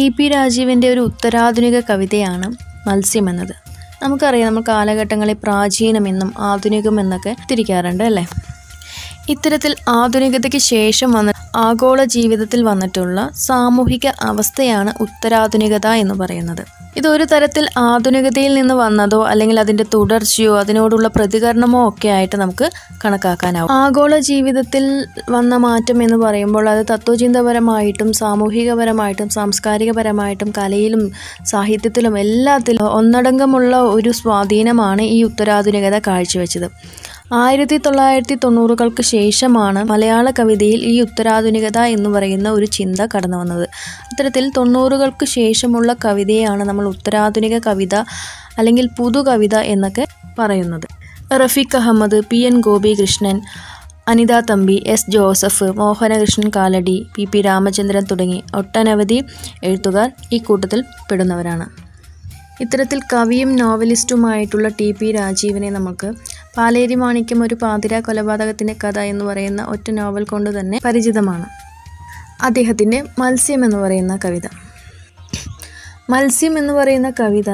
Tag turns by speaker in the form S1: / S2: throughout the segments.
S1: P രാജീവിൻ്റെ ഒരു ഉത്തരാധുനിക കവിതയാണ് മത്സ്യം എന്നത് നമുക്കറിയാം നമ്മൾ കാലഘട്ടങ്ങളെ പ്രാചീനമെന്നും ആധുനികമെന്നൊക്കെ തിരിക്കാറുണ്ട് അല്ലേ ഇത്തരത്തിൽ ആധുനികതയ്ക്ക് ശേഷം വന്ന ആഗോള ജീവിതത്തിൽ വന്നിട്ടുള്ള സാമൂഹിക അവസ്ഥയാണ് ഉത്തരാധുനികത എന്ന് പറയുന്നത് ഇത് ഒരു തരത്തിൽ ആധുനികതയിൽ നിന്ന് വന്നതോ അല്ലെങ്കിൽ അതിൻ്റെ തുടർച്ചയോ അതിനോടുള്ള പ്രതികരണമോ ഒക്കെ ആയിട്ട് നമുക്ക് കണക്കാക്കാനാവും ആഗോള ജീവിതത്തിൽ വന്ന മാറ്റം എന്ന് പറയുമ്പോൾ അത് തത്വചിന്തപരമായിട്ടും സാമൂഹികപരമായിട്ടും സാംസ്കാരികപരമായിട്ടും കലയിലും സാഹിത്യത്തിലും എല്ലാത്തിലും ഒന്നടങ്കമുള്ള ഒരു സ്വാധീനമാണ് ഈ ഉത്തരാധുനികത കാഴ്ചവെച്ചത് ആയിരത്തി തൊള്ളായിരത്തി തൊണ്ണൂറുകൾക്ക് ശേഷമാണ് മലയാള കവിതയിൽ ഈ ഉത്തരാധുനികത എന്ന് പറയുന്ന ഒരു ചിന്ത കടന്നു വന്നത് അത്തരത്തിൽ തൊണ്ണൂറുകൾക്ക് ശേഷമുള്ള കവിതയാണ് നമ്മൾ ഉത്തരാധുനിക കവിത അല്ലെങ്കിൽ പുതുകവിത എന്നൊക്കെ പറയുന്നത് Rafeeq Ahmed P N Gopikrishnan Anitha Thampi S Joseph Mohanakrishnan Kalady P P Ramachandran തുടങ്ങി ഒട്ടനവധി എഴുത്തുകാർ ഈ കൂട്ടത്തിൽ പെടുന്നവരാണ് ഇത്തരത്തിൽ കവിയും നോവലിസ്റ്റുമായിട്ടുള്ള ടി പി രാജീവിനെ നമുക്ക് പാലേരി മാണിക്യം ഒരു പാതിര കൊലപാതകത്തിൻ്റെ കഥ എന്ന് പറയുന്ന ഒറ്റ നോവൽ കൊണ്ട് തന്നെ പരിചിതമാണ് അദ്ദേഹത്തിൻ്റെ മത്സ്യം എന്ന് പറയുന്ന കവിത മത്സ്യം എന്ന് പറയുന്ന കവിത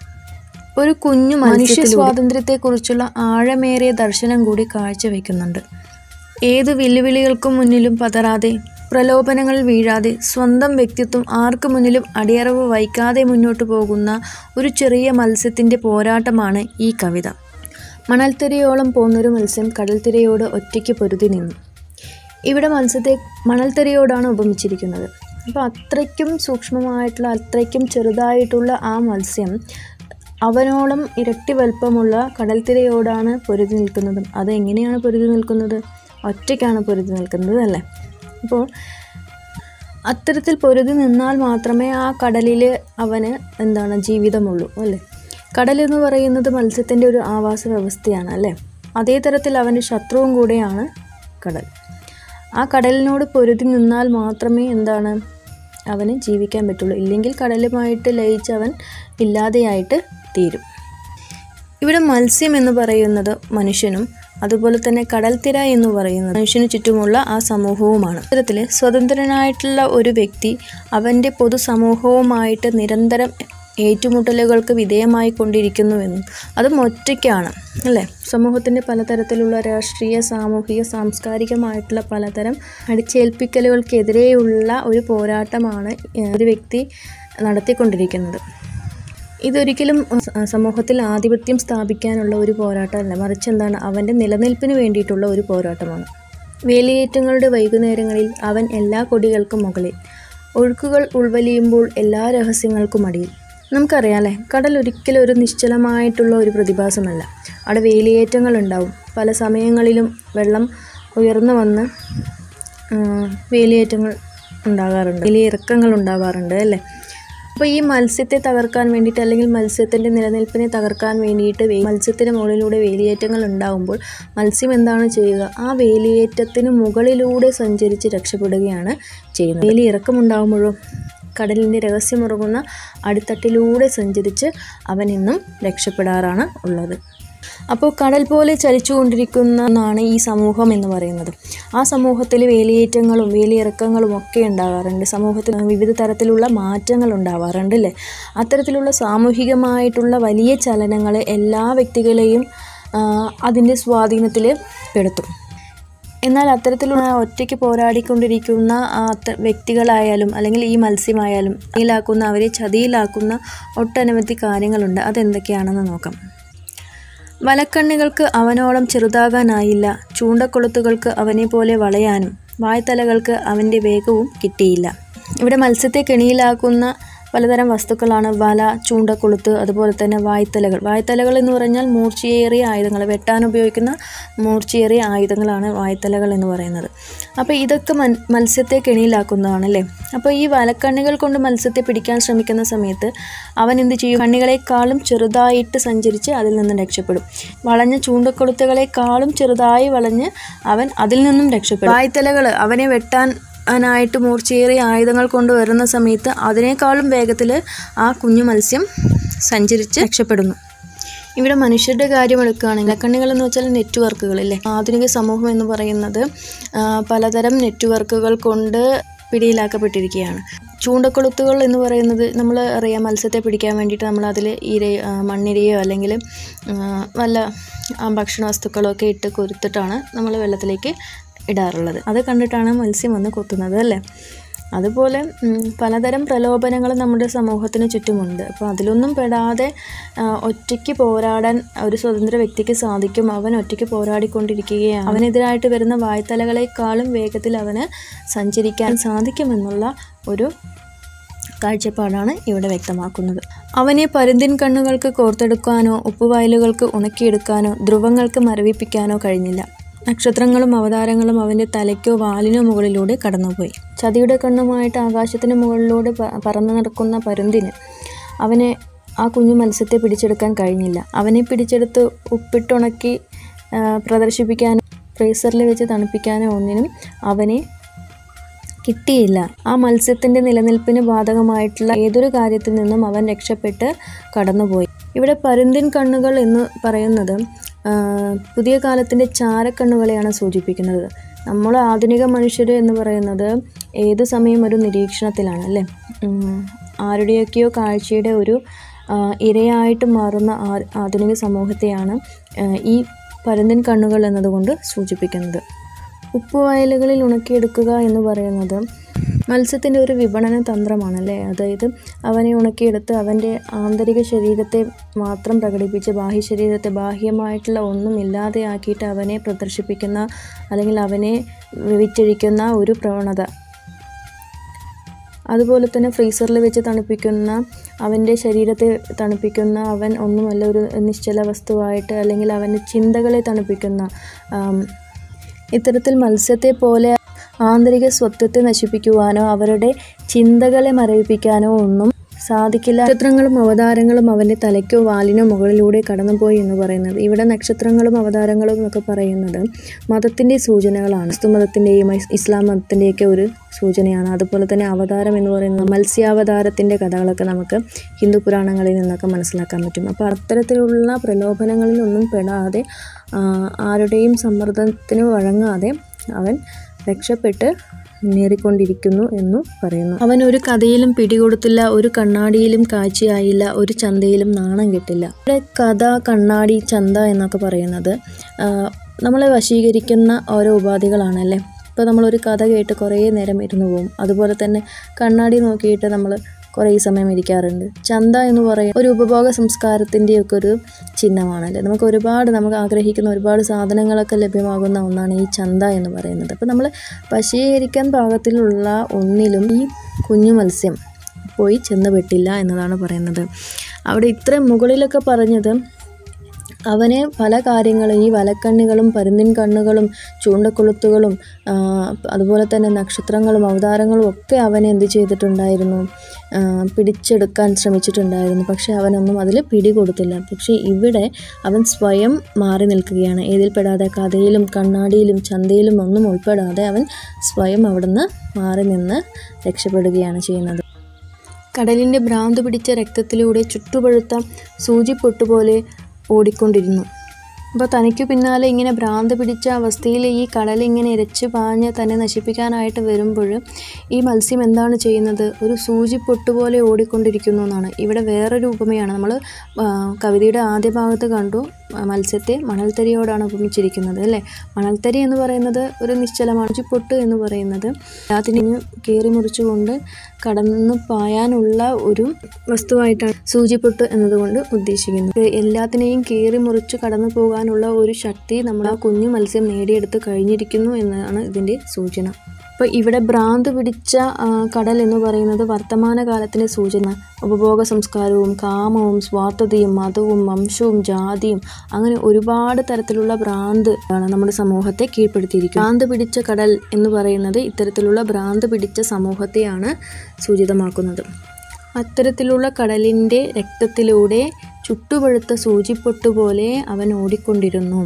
S1: ഒരു കുഞ്ഞു മനുഷ്യ സ്വാതന്ത്ര്യത്തെക്കുറിച്ചുള്ള ആഴമേറിയ ദർശനം കൂടി കാഴ്ചവെക്കുന്നുണ്ട് ഏത് വെല്ലുവിളികൾക്കും മുന്നിലും പതറാതെ പ്രലോഭനങ്ങളിൽ വീഴാതെ സ്വന്തം വ്യക്തിത്വം ആർക്കു മുന്നിലും അടിയറവ് വയ്ക്കാതെ മുന്നോട്ട് പോകുന്ന ഒരു ചെറിയ മത്സ്യത്തിൻ്റെ പോരാട്ടമാണ് ഈ കവിത മണൽത്തിരയോളം പോന്നൊരു മത്സ്യം കടൽത്തിരയോട് ഒറ്റയ്ക്ക് പൊരുതി നിന്നു ഇവിടെ മത്സ്യത്തെ മണൽത്തിരയോടാണ് ഉപമിച്ചിരിക്കുന്നത് അപ്പോൾ അത്രയ്ക്കും സൂക്ഷ്മമായിട്ടുള്ള അത്രയ്ക്കും ചെറുതായിട്ടുള്ള ആ മത്സ്യം അവനോളം ഇരട്ടി വലുപ്പമുള്ള കടൽത്തിരയോടാണ് പൊരുതി നിൽക്കുന്നതും അത് എങ്ങനെയാണ് പൊരുതി നിൽക്കുന്നത് ഒറ്റയ്ക്കാണ് പൊരുതി നിൽക്കുന്നത് അല്ലേ അപ്പോൾ അത്തരത്തിൽ പൊരുതി നിന്നാൽ മാത്രമേ ആ കടലിൽ അവന് എന്താണ് ജീവിതമുള്ളൂ അല്ലേ കടൽ എന്ന് പറയുന്നത് മത്സ്യത്തിൻ്റെ ഒരു ആവാസ വ്യവസ്ഥയാണ് അല്ലേ അതേ തരത്തിൽ അവൻ്റെ ശത്രുവും കൂടെയാണ് കടൽ ആ കടലിനോട് പൊരുതി നിന്നാൽ മാത്രമേ എന്താണ് അവന് ജീവിക്കാൻ പറ്റുള്ളൂ ഇല്ലെങ്കിൽ കടലുമായിട്ട് ലയിച്ച് അവൻ ഇല്ലാതെയായിട്ട് തീരും ഇവിടെ മത്സ്യം എന്ന് പറയുന്നത് മനുഷ്യനും അതുപോലെ തന്നെ കടൽത്തിര എന്ന് പറയുന്നത് മനുഷ്യന് ചുറ്റുമുള്ള ആ സമൂഹവുമാണ് ഇത്തരത്തിൽ സ്വതന്ത്രനായിട്ടുള്ള ഒരു വ്യക്തി അവൻ്റെ പൊതുസമൂഹവുമായിട്ട് നിരന്തരം ഏറ്റുമുട്ടലുകൾക്ക് വിധേയമായി കൊണ്ടിരിക്കുന്നുവെന്നും അതും ഒറ്റയ്ക്കാണ് അല്ലേ സമൂഹത്തിൻ്റെ പലതരത്തിലുള്ള രാഷ്ട്രീയ സാമൂഹിക സാംസ്കാരികമായിട്ടുള്ള പലതരം അടിച്ചേൽപ്പിക്കലുകൾക്കെതിരെയുള്ള ഒരു പോരാട്ടമാണ് ഒരു വ്യക്തി നടത്തിക്കൊണ്ടിരിക്കുന്നത് ഇതൊരിക്കലും സ- സമൂഹത്തിൽ ആധിപത്യം സ്ഥാപിക്കാനുള്ള ഒരു പോരാട്ടമല്ല മറിച്ച് എന്താണ് അവൻ്റെ നിലനിൽപ്പിന് വേണ്ടിയിട്ടുള്ള ഒരു പോരാട്ടമാണ് വേലിയേറ്റങ്ങളുടെ വൈകുന്നേരങ്ങളിൽ അവൻ എല്ലാ കൊടികൾക്കും മുകളിൽ ഒഴുക്കുകൾ ഉൾവലിയുമ്പോൾ എല്ലാ രഹസ്യങ്ങൾക്കും അടിയിൽ നമുക്കറിയാം അല്ലേ കടൽ ഒരിക്കലും ഒരു നിശ്ചലമായിട്ടുള്ള ഒരു പ്രതിഭാസമല്ല അവിടെ വേലിയേറ്റങ്ങൾ ഉണ്ടാവും പല സമയങ്ങളിലും വെള്ളം ഉയർന്നു വന്ന് ആ, വേലിയേറ്റങ്ങൾ ഉണ്ടാകാറുണ്ട് വേലിയിറക്കങ്ങൾ ഉണ്ടാകാറുണ്ട് അല്ലേ അപ്പോൾ ഈ മത്സ്യത്തെ തകർക്കാൻ വേണ്ടിയിട്ട് അല്ലെങ്കിൽ മത്സ്യത്തിൻ്റെ നിലനിൽപ്പിനെ തകർക്കാൻ വേണ്ടിയിട്ട് വേ- മത്സ്യത്തിന് മുകളിലൂടെ വേലിയേറ്റങ്ങൾ ഉണ്ടാകുമ്പോൾ മത്സ്യം എന്താണ് ചെയ്യുക ആ വേലിയേറ്റത്തിന് മുകളിലൂടെ സഞ്ചരിച്ച് രക്ഷപ്പെടുകയാണ് ചെയ്യുന്നത് വേലി ഇറക്കമുണ്ടാകുമ്പോഴോ കടലിൻ്റെ രഹസ്യമുറങ്ങുന്ന അടിത്തട്ടിലൂടെ സഞ്ചരിച്ച് അവൻ ഇന്നും രക്ഷപ്പെടാറാണ് ഉള്ളത് അപ്പോൾ കടൽ പോലെ ചലിച്ചുകൊണ്ടിരിക്കുന്നതാണ് ഈ സമൂഹം എന്ന് പറയുന്നത് ആ സമൂഹത്തിൽ വേലിയേറ്റങ്ങളും വേലിയിറക്കങ്ങളും ഒക്കെ ഉണ്ടാകാറുണ്ട് സമൂഹത്തിൽ വിവിധ തരത്തിലുള്ള മാറ്റങ്ങൾ ഉണ്ടാവാറുണ്ട് അല്ലേ അത്തരത്തിലുള്ള സാമൂഹികമായിട്ടുള്ള വലിയ ചലനങ്ങൾ എല്ലാ വ്യക്തികളെയും ആ, അതിൻ്റെ സ്വാധീനത്തിൽ പെടുത്തും എന്നാൽ അത്തരത്തിലുള്ള ഒറ്റയ്ക്ക് പോരാടിക്കൊണ്ടിരിക്കുന്ന ആ അത്ത- വ്യക്തികളായാലും അല്ലെങ്കിൽ ഈ മത്സ്യമായാലും ചതിയിലാക്കുന്ന അവരെ ചതിയിലാക്കുന്ന ഒട്ടനവധി കാര്യങ്ങളുണ്ട് അതെന്തൊക്കെയാണെന്ന് നോക്കാം വലക്കണ്ണികൾക്ക് അവനോളം ചെറുതാകാനായില്ല ചൂണ്ടക്കൊളുത്തുകൾക്ക് അവനെ പോലെ വളയാനും വായ്ത്തലകൾക്ക് അവൻ്റെ വേഗവും കിട്ടിയില്ല ഇവിടെ മത്സ്യത്തെ കെണിയിലാക്കുന്ന പലതരം വസ്തുക്കളാണ് വല ചൂണ്ടക്കൊളുത്ത് അതുപോലെ തന്നെ വായ്ത്തലകൾ വായ്ത്തലകൾ എന്ന് പറഞ്ഞാൽ മൂർച്ചയേറിയ ആയുധങ്ങൾ വെട്ടാൻ ഉപയോഗിക്കുന്ന മൂർച്ചയേറിയ ആയുധങ്ങളാണ് വായ്ത്തലകൾ എന്ന് പറയുന്നത് അപ്പോൾ ഇതൊക്കെ മൻ മത്സ്യത്തെ കെണിയിലാക്കുന്നതാണ് അല്ലേ അപ്പോൾ ഈ വലക്കണ്ണികൾ കൊണ്ട് മത്സ്യത്തെ പിടിക്കാൻ ശ്രമിക്കുന്ന സമയത്ത് അവൻ എന്ത് ചെയ്യും കണ്ണികളെക്കാളും ചെറുതായിട്ട് സഞ്ചരിച്ച് അതിൽ നിന്നും രക്ഷപ്പെടും വളഞ്ഞ ചൂണ്ടക്കൊളുത്തുകളെക്കാളും ചെറുതായി വളഞ്ഞ് അവൻ അതിൽ നിന്നും രക്ഷപ്പെടും വായ്ത്തലകൾ അവനെ വെട്ടാൻ ായിട്ട് മൂർച്ചയേറിയ ആയുധങ്ങൾ കൊണ്ടുവരുന്ന സമയത്ത് അതിനേക്കാളും വേഗത്തിൽ ആ കുഞ്ഞു മത്സ്യം സഞ്ചരിച്ച് രക്ഷപ്പെടുന്നു ഇവിടെ മനുഷ്യരുടെ കാര്യം എടുക്കുകയാണെങ്കിൽ കണ്ണികൾ എന്ന് വെച്ചാൽ നെറ്റ്വർക്കുകൾ അല്ലേ ആധുനിക സമൂഹം എന്ന് പറയുന്നത് ആ, പലതരം നെറ്റ്വർക്കുകൾ കൊണ്ട് പിടിയിലാക്കപ്പെട്ടിരിക്കുകയാണ് ചൂണ്ടക്കൊളുത്തുകൾ എന്ന് പറയുന്നത് നമ്മൾ അറിയാം മത്സ്യത്തെ പിടിക്കാൻ വേണ്ടിയിട്ട് നമ്മൾ അതിൽ ഇര ആ, മണ്ണിരയോ അല്ലെങ്കിൽ ആ, വല്ല ആ, ഭക്ഷണ വസ്തുക്കളോ ഒക്കെ ഇട്ട് കൊരുത്തിട്ടാണ് നമ്മൾ വെള്ളത്തിലേക്ക് ഇടാറുള്ളത് അത് കണ്ടിട്ടാണ് മത്സ്യം വന്ന് കൊത്തുന്നത് അല്ലേ അതുപോലെ ഉം, പലതരം പ്രലോഭനങ്ങൾ നമ്മുടെ സമൂഹത്തിന് ചുറ്റുമുണ്ട് അപ്പോൾ അതിലൊന്നും പെടാതെ ആ, ഒറ്റയ്ക്ക് പോരാടാൻ ഒരു സ്വതന്ത്ര വ്യക്തിക്ക് സാധിക്കും അവൻ ഒറ്റയ്ക്ക് പോരാടിക്കൊണ്ടിരിക്കുകയാണ് അവനെതിരായിട്ട് വരുന്ന വായ്ത്തലകളെക്കാളും വേഗത്തിൽ അവന് സഞ്ചരിക്കാൻ സാധിക്കുമെന്നുള്ള ഒരു കാഴ്ചപ്പാടാണ് ഇവിടെ വ്യക്തമാക്കുന്നത് അവനെ പരുന്തിൻ കണ്ണുകൾക്ക് കോർത്തെടുക്കാനോ ഉപ്പുവയലുകൾക്ക് ഉണക്കിയെടുക്കാനോ ധ്രുവങ്ങൾക്ക് മരവിപ്പിക്കാനോ കഴിഞ്ഞില്ല നക്ഷത്രങ്ങളും അവതാരങ്ങളും അവൻ്റെ തലയ്ക്കോ വാലിനോ മുകളിലൂടെ കടന്നുപോയി ചതിയുടെ കണ്ണുമായിട്ട് ആകാശത്തിന് മുകളിലൂടെ പ- പറന്നു നടക്കുന്ന പരുന്തിന് അവനെ ആ കുഞ്ഞു മത്സ്യത്തെ പിടിച്ചെടുക്കാൻ കഴിഞ്ഞില്ല അവനെ പിടിച്ചെടുത്ത് ഉപ്പിട്ടുണക്കി ആ, പ്രദർശിപ്പിക്കാനോ ഫ്രീസറിൽ വെച്ച് തണുപ്പിക്കാനോ ഒന്നിനും അവനെ കിട്ടിയില്ല ആ മത്സ്യത്തിൻ്റെ നിലനിൽപ്പിന് ബാധകമായിട്ടുള്ള ഏതൊരു കാര്യത്തിൽ നിന്നും അവൻ രക്ഷപ്പെട്ട് കടന്നുപോയി ഇവിടെ പരുന്തിൻ കണ്ണുകൾ എന്ന് പറയുന്നത് ആ, പുതിയ കാലത്തിൻ്റെ ചാരക്കണ്ണുകളെയാണ് സൂചിപ്പിക്കുന്നത് നമ്മൾ ആധുനിക മനുഷ്യർ എന്ന് പറയുന്നത് ഏത് സമയം ഒരു നിരീക്ഷണത്തിലാണ് അല്ലേ ഉം, ആരുടെയൊക്കെയോ കാഴ്ചയുടെ ഒരു ആ, ഇരയായിട്ട് മാറുന്ന ആ- ആധുനിക സമൂഹത്തെയാണ് ആ, ഈ പരുന്തിൻ കണ്ണുകൾ എന്നതുകൊണ്ട് സൂചിപ്പിക്കുന്നത് ഉപ്പുവയലുകളിൽ ഉണക്കിയെടുക്കുക എന്ന് പറയുന്നത് മത്സ്യത്തിൻ്റെ ഒരു വിപണന തന്ത്രമാണല്ലേ അതായത് അവനെ ഉണക്കിയെടുത്ത് അവൻ്റെ ആന്തരിക ശരീരത്തെ മാത്രം പ്രകടിപ്പിച്ച് ബാഹ്യ ശരീരത്തെ ബാഹ്യമായിട്ടുള്ള ഒന്നും ഇല്ലാതെയാക്കിയിട്ട് അവനെ പ്രദർശിപ്പിക്കുന്ന അല്ലെങ്കിൽ അവനെ വിറ്റഴിക്കുന്ന ഒരു പ്രവണത അതുപോലെ തന്നെ ഫ്രീസറിൽ വെച്ച് തണുപ്പിക്കുന്ന അവൻ്റെ ശരീരത്തെ തണുപ്പിക്കുന്ന അവൻ ഒന്നുമല്ല ഒരു നിശ്ചല വസ്തുവായിട്ട് അല്ലെങ്കിൽ അവൻ്റെ ചിന്തകളെ തണുപ്പിക്കുന്ന ആം, ഇത്തരത്തിൽ മത്സ്യത്തെ പോലെ ആന്തരിക സ്വത്വത്തെ നശിപ്പിക്കുവാനോ അവരുടെ ചിന്തകളെ മരവിപ്പിക്കാനോ ഒന്നും സാധിക്കില്ല നക്ഷത്രങ്ങളും അവതാരങ്ങളും അവൻ്റെ തലയ്ക്കോ വാലിനോ മുകളിലൂടെ കടന്നുപോയി എന്ന് പറയുന്നത് ഇവിടെ നക്ഷത്രങ്ങളും അവതാരങ്ങളും എന്നൊക്കെ പറയുന്നത് മതത്തിൻ്റെ സൂചനകളാണ് ക്രിസ്തു മതത്തിൻ്റെയും ഇസ്ലാം മതത്തിൻ്റെയൊക്കെ ഒരു സൂചനയാണ് അതുപോലെ തന്നെ അവതാരം എന്ന് പറയുന്നത് മത്സ്യാവതാരത്തിൻ്റെ കഥകളൊക്കെ നമുക്ക് ഹിന്ദു പുരാണങ്ങളിൽ നിന്നൊക്കെ മനസ്സിലാക്കാൻ പറ്റും അപ്പോൾ അത്തരത്തിലുള്ള പ്രലോഭനങ്ങളിലൊന്നും പെടാതെ ആ, ആരുടെയും സമ്മർദ്ദത്തിന് വഴങ്ങാതെ അവൻ രക്ഷപ്പെട്ട് മുന്നേറിക്കൊണ്ടിരിക്കുന്നു എന്നു പറയുന്നു അവൻ ഒരു കഥയിലും പിടികൊടുത്തില്ല ഒരു കണ്ണാടിയിലും കാഴ്ചയായില്ല ഒരു ചന്തയിലും നാണം കിട്ടില്ല ഇവിടെ കഥ കണ്ണാടി ചന്ത എന്നൊക്കെ പറയുന്നത് ആ, നമ്മളെ വശീകരിക്കുന്ന ഓരോ ഉപാധികളാണല്ലേ ഇപ്പോൾ നമ്മളൊരു കഥ കേട്ട് കുറേ നേരം ഇരുന്ന് പോകും അതുപോലെ തന്നെ കണ്ണാടി നോക്കിയിട്ട് നമ്മൾ കുറേ സമയം ഇരിക്കാറുണ്ട് ചന്ത എന്ന് പറയുന്നത് ഒരു ഉപഭോഗ സംസ്കാരത്തിൻ്റെയൊക്കെ ഒരു ചിഹ്നമാണല്ലേ നമുക്ക് ഒരുപാട് നമുക്ക് ആഗ്രഹിക്കുന്ന ഒരുപാട് സാധനങ്ങളൊക്കെ ലഭ്യമാകുന്ന ഒന്നാണ് ഈ ചന്ത എന്ന് പറയുന്നത് അപ്പോൾ നമ്മൾ വശീകരിക്കാൻ പാകത്തിലുള്ള ഒന്നിലും ഈ കുഞ്ഞു മത്സ്യം പോയി ചെന്നുപെട്ടില്ല എന്നതാണ് പറയുന്നത് അവിടെ ഇത്രയും മുകളിലൊക്കെ പറഞ്ഞത് അവനെ പല കാര്യങ്ങളും ഈ വലക്കണ്ണികളും പരുന്തിൻ കണ്ണുകളും ചൂണ്ടക്കൊളുത്തുകളും ആ, അതുപോലെ തന്നെ നക്ഷത്രങ്ങളും അവതാരങ്ങളും ഒക്കെ അവനെ എന്ത് ചെയ്തിട്ടുണ്ടായിരുന്നു ആ, പിടിച്ചെടുക്കാൻ ശ്രമിച്ചിട്ടുണ്ടായിരുന്നു പക്ഷെ അവനൊന്നും അതിൽ പിടികൊടുത്തില്ല പക്ഷേ ഇവിടെ അവൻ സ്വയം മാറി നിൽക്കുകയാണ് ഏതിൽ പെടാതെ കഥയിലും കണ്ണാടിയിലും ചന്തയിലും ഒന്നും ഉൾപ്പെടാതെ അവൻ സ്വയം അവിടുന്ന് മാറി നിന്ന് രക്ഷപ്പെടുകയാണ് ചെയ്യുന്നത് കടലിൻ്റെ ഭ്രാന്ത് പിടിച്ച രക്തത്തിലൂടെ ചുട്ടുപഴുത്ത സൂചിപ്പൊട്ടുപോലെ ഓടിക്കൊണ്ടിരുന്നു അപ്പോൾ തനിക്ക് പിന്നാലെ ഇങ്ങനെ ഭ്രാന്ത് പിടിച്ച അവസ്ഥയിൽ ഈ കടൽ ഇങ്ങനെ ഇരച്ച് പാഞ്ഞ് തന്നെ നശിപ്പിക്കാനായിട്ട് വരുമ്പോൾ ഈ മത്സ്യം എന്താണ് ചെയ്യുന്നത് ഒരു സൂചി പൊട്ടുപോലെ ഓടിക്കൊണ്ടിരിക്കുന്നു എന്നാണ് ഇവിടെ വേറൊരു ഉപമയാണ് നമ്മൾ കവിതയുടെ ആദ്യ ഭാഗത്ത് കണ്ടു ആ, മത്സ്യത്തെ മണൽത്തരിയോടാണ് ഉപമിച്ചിരിക്കുന്നത് അല്ലേ മണൽത്തരി എന്ന് പറയുന്നത് ഒരു നിശ്ചലമാണ് സൂചിപ്പൊട്ട് എന്ന് പറയുന്നത് എല്ലാത്തിനും കീറി മുറിച്ചുകൊണ്ട് കടന്നു പായാനുള്ള ഒരു വസ്തുവായിട്ടാണ് സൂചിപ്പൊട്ട് എന്നതുകൊണ്ട് ഉദ്ദേശിക്കുന്നത് ഇത് എല്ലാത്തിനെയും കീറി മുറിച്ച് കടന്നു പോകാനുള്ള ഒരു ശക്തി നമ്മൾ ആ കുഞ്ഞു മത്സ്യം നേടിയെടുത്ത് കഴിഞ്ഞിരിക്കുന്നു എന്നതാണ് ഇതിൻ്റെ സൂചന അപ്പോൾ ഇവിടെ ഭ്രാന്ത് പിടിച്ച ആ, കടൽ എന്ന് പറയുന്നത് വർത്തമാനകാലത്തിൻ്റെ സൂചന ഉപഭോഗ സംസ്കാരവും കാമവും സ്വാർത്ഥതയും മതവും വംശവും ജാതിയും അങ്ങനെ ഒരുപാട് തരത്തിലുള്ള ഭ്രാന്ത് ആണ് നമ്മുടെ സമൂഹത്തെ കീഴ്പ്പെടുത്തിയിരിക്കുന്നത് ഭ്രാന്ത് പിടിച്ച കടൽ എന്ന് പറയുന്നത് ഇത്തരത്തിലുള്ള ഭ്രാന്ത് പിടിച്ച സമൂഹത്തെയാണ് സൂചിതമാക്കുന്നത് അത്തരത്തിലുള്ള കടലിൻ്റെ രക്തത്തിലൂടെ ചുട്ടുപഴുത്ത സൂചിപ്പൊട്ട് പോലെ അവൻ ഓടിക്കൊണ്ടിരുന്നു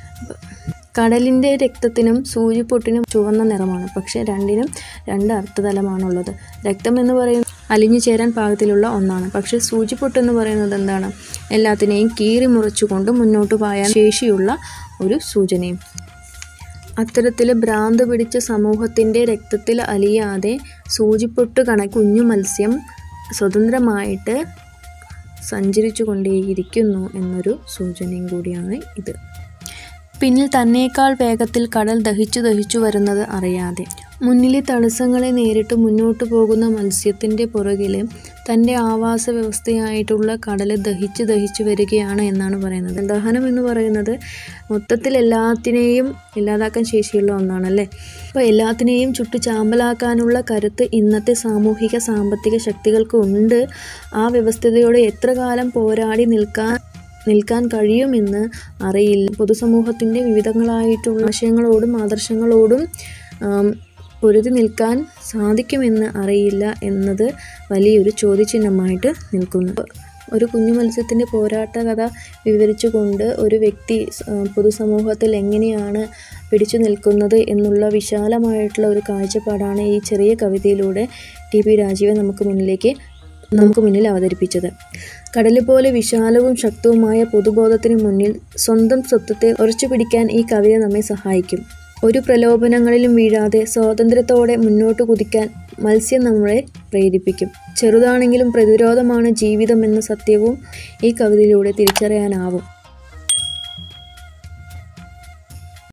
S1: കടലിൻ്റെ രക്തത്തിനും സൂചിപ്പൊട്ടിനും ചുവന്ന നിറമാണ് പക്ഷേ രണ്ടിനും രണ്ട് അർത്ഥതലമാണുള്ളത് രക്തം എന്ന് പറയുന്നത് അലിഞ്ഞു ചേരാൻ പാകത്തിലുള്ള ഒന്നാണ് പക്ഷേ സൂചിപ്പൊട്ട് എന്ന് പറയുന്നത് എന്താണ് എല്ലാത്തിനെയും കീറി മുറിച്ചുകൊണ്ട് മുന്നോട്ട് പായാൻ ശേഷിയുള്ള ഒരു സൂചനയും അത്തരത്തിൽ ഭ്രാന്ത് പിടിച്ച സമൂഹത്തിൻ്റെ രക്തത്തിൽ അലിയാതെ സൂചിപ്പൊട്ട് കണ കുഞ്ഞു മത്സ്യം സ്വതന്ത്രമായിട്ട് സഞ്ചരിച്ചു കൊണ്ടേയിരിക്കുന്നു എന്നൊരു സൂചനയും കൂടിയാണ് ഇത് പിന്നിൽ തന്നേക്കാൾ വേഗത്തിൽ കടൽ ദഹിച്ചു ദഹിച്ചു വരുന്നത് അറിയാതെ മുന്നിലെ തടസ്സങ്ങളെ നേരിട്ട് മുന്നോട്ട് പോകുന്ന മത്സ്യത്തിൻ്റെ പുറകിൽ തൻ്റെ ആവാസ വ്യവസ്ഥയായിട്ടുള്ള കടൽ ദഹിച്ച് ദഹിച്ചു വരികയാണ് എന്നാണ് പറയുന്നത് ദഹനം എന്ന് പറയുന്നത് മൊത്തത്തിൽ എല്ലാത്തിനെയും ഇല്ലാതാക്കാൻ ശേഷിയുള്ള ഒന്നാണല്ലേ അപ്പോൾ എല്ലാത്തിനെയും ചുട്ടു ചാമ്പലാക്കാനുള്ള കരുത്ത് ഇന്നത്തെ സാമൂഹിക സാമ്പത്തിക ശക്തികൾക്ക് ഉണ്ട് ആ വ്യവസ്ഥതയോട് എത്ര കാലം പോരാടി നിൽക്കാൻ നിൽക്കാൻ കഴിയുമെന്ന് അറിയില്ല പൊതുസമൂഹത്തിൻ്റെ വിവിധങ്ങളായിട്ടുള്ള ആശയങ്ങളോടും ആദർശങ്ങളോടും ആം, പൊരുതി നിൽക്കാൻ സാധിക്കുമെന്ന് അറിയില്ല എന്നത് വലിയൊരു ചോദ്യചിഹ്നമായിട്ട് നിൽക്കുന്നു ഒരു കുഞ്ഞു മത്സ്യത്തിൻ്റെ പോരാട്ട കഥ വിവരിച്ചുകൊണ്ട് ഒരു വ്യക്തി ആ, പൊതുസമൂഹത്തിൽ എങ്ങനെയാണ് പിടിച്ചു നിൽക്കുന്നത് എന്നുള്ള വിശാലമായിട്ടുള്ള ഒരു കാഴ്ചപ്പാടാണ് ഈ ചെറിയ കവിതയിലൂടെ ടി പി രാജീവൻ നമുക്ക് മുന്നിലേക്ക് നമുക്ക് മുന്നിൽ അവതരിപ്പിച്ചത് കടല് പോലെ വിശാലവും ശക്തവുമായ പൊതുബോധത്തിന് മുന്നിൽ സ്വന്തം സ്വത്വത്തെ ഉറച്ചു പിടിക്കാൻ ഈ കവിത നമ്മെ സഹായിക്കും ഒരു പ്രലോഭനങ്ങളിലും വീഴാതെ സ്വാതന്ത്ര്യത്തോടെ മുന്നോട്ട് കുതിക്കാൻ മത്സ്യം നമ്മളെ പ്രേരിപ്പിക്കും ചെറുതാണെങ്കിലും പ്രതിരോധമാണ് ജീവിതം എന്ന സത്യവും ഈ കവിതയിലൂടെ തിരിച്ചറിയാനാവും